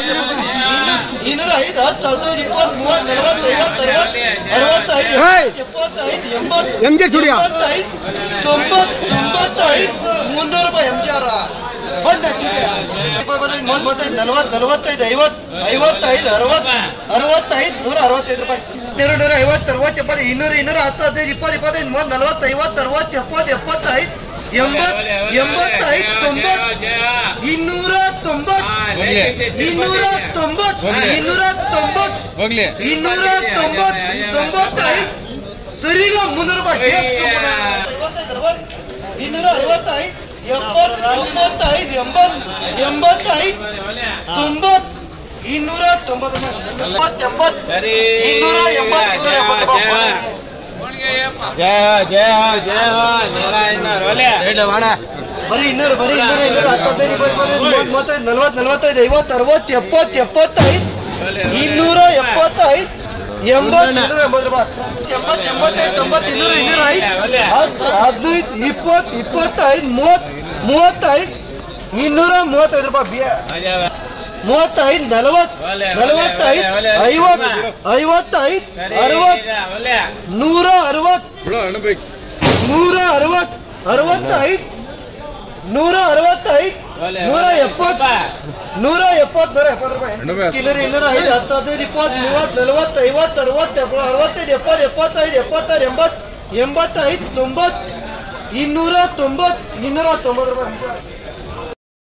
ಎಪ್ಪತ್ತು ಎಪ್ಪತ್ತೈದು ಇನ್ನೂರ ಐದು ಹತ್ತು ಹದಿನೈದು ಇಪ್ಪತ್ತು ಮೂವತ್ತು ನಲವತ್ತು ಐವತ್ತು ಅರವತ್ತು ಅರವತ್ತೈದು ಏಯ್! ಎಪ್ಪತ್ತೈದು ಎಂಬತ್ತು ಎಂ ಜೆ ಸ್ಟುಡಿಯೋ ಎಂಬತ್ತೈದು ತೊಂಬತ್ತು ತೊಂಬತ್ತೈದು ಮುನ್ನೂರು ರೂಪಾಯಿ ಎಂ ಜಿ ಅವರ ಮೂವತ್ತೈದು ನಲವತ್ತು ನಲವತ್ತೈದು ಐವತ್ತು ಐವತ್ತೈದು ಅರವತ್ತು ಅರವತ್ತೈದು ನೂರ ಅರವತ್ತೈದು ರೂಪಾಯಿ ನೂರ ನೂರ ಐವತ್ತು ಅರವತ್ತು ಎಪ್ಪತ್ತು ಇನ್ನೂರು ಇನ್ನೂರ ಹತ್ತು ಹದಿನೈದು ಇಪ್ಪತ್ತು ಇಪ್ಪತ್ತೈದು ಮೂವತ್ತು ನಲವತ್ತು ಐವತ್ತು ಅರವತ್ತು ಎಪ್ಪತ್ತು ಎಪ್ಪತ್ತೈದು ಎಂಬತ್ತು ಎಂಬತ್ತೈದು ತೊಂಬತ್ತು ಇನ್ನೂರ ತೊಂಬತ್ತು ಇನ್ನೂರ ತೊಂಬತ್ತು ಇನ್ನೂರ ತೊಂಬತ್ತು ಹೋಗ್ಲಿ ಇನ್ನೂರ ತೊಂಬತ್ ತೊಂಬತ್ತೈದು ಸರಿಗ ಮುನ್ನೂರು ರೂಪಾಯಿ ಇನ್ನೂರ ಅರವತ್ತೈದು ಎಪ್ಪತ್ ತೊಂಬತ್ತೈದು ಎಂಬತ್ ಎಂಬತ್ತೈದು ತೊಂಬತ್ ಇನ್ನೂರ ತೊಂಬತ್ತು ಎಂಬತ್ ಎಂಬತ್ ಇನ್ನೂರ ಎಂಬತ್ ಇನ್ನೂರ ಎಂಬತ್ತು ರೂಪಾಯಿ. ಜಯ ಹೋ ಜಯ ಹೋ ಜಯ ಹೋ ನೂರ ಇನ್ನೂರು ಒಲೆ ಬರೀ ಇನ್ನೂರು ಬರೀ ಇನ್ನೂರ ಇನ್ನೂರ ಹತ್ತೈದು ಇಪ್ಪತ್ತೈದು ಮೂವತ್ತು ಮೂವತ್ತೈದು ನಲ್ವತ್ತು ನಲ್ವತ್ತೈದು ಐವತ್ತು ಅರವತ್ತು ಎಪ್ಪತ್ತು ಎಪ್ಪತ್ತೈದು ಇನ್ನೂರ ಎಪ್ಪತ್ತೈದು ಎಂಬತ್ತು ಇನ್ನೂರ ಎಂಬತ್ತು ರೂಪಾಯಿ ಎಂಬತ್ತು ಎಂಬತ್ತೈದು ತೊಂಬತ್ತು ಇನ್ನೂರ ಇನ್ನೂರ ಐದು ಹತ್ತು ಹದಿನೈದು ಇಪ್ಪತ್ತು ಇಪ್ಪತ್ತೈದು ಮೂವತ್ತು ಮೂವತ್ತೈದು ಇನ್ನೂರ ಮೂವತ್ತೈದು ರೂಪಾಯಿ ಬಿಯ ಮೂವತ್ತೈದು ನಲವತ್ತು ನಲವತ್ತೈದು ಐವತ್ತು ಐವತ್ತೈದು ಅರವತ್ತು ಒಲೆ ನೂರ ಅರವತ್ತು ನೂರ ಅರವತ್ತು ಅರವತ್ತೈದು ನೂರ ಅರವತ್ತೈದು ನೂರ ಎಪ್ಪತ್ತು ನೂರ ಎಪ್ಪತ್ತು ನೂರ ಎಪ್ಪತ್ತು ರೂಪಾಯಿ ಇನ್ನೂರ ಇನ್ನೂರ ಐದು ಹತ್ತು ಹದಿನೈದು ಇಪ್ಪತ್ತು ಮೂವತ್ತು ನಲವತ್ತು ಐವತ್ತು ಅರವತ್ತು ಎಪ್ಪ- ಅರವತ್ತೈದು ಎಪ್ಪತ್ತು ಎಪ್ಪತ್ತೈದು ಎಪ್ಪತ್ತೈದು ಎಂಬತ್ತು ಎಂಬತ್ತೈದು ತೊಂಬತ್ತು ಇನ್ನೂರ ತೊಂಬತ್ತು ಇನ್ನೂರ ತೊಂಬತ್ತು ರೂಪಾಯಿ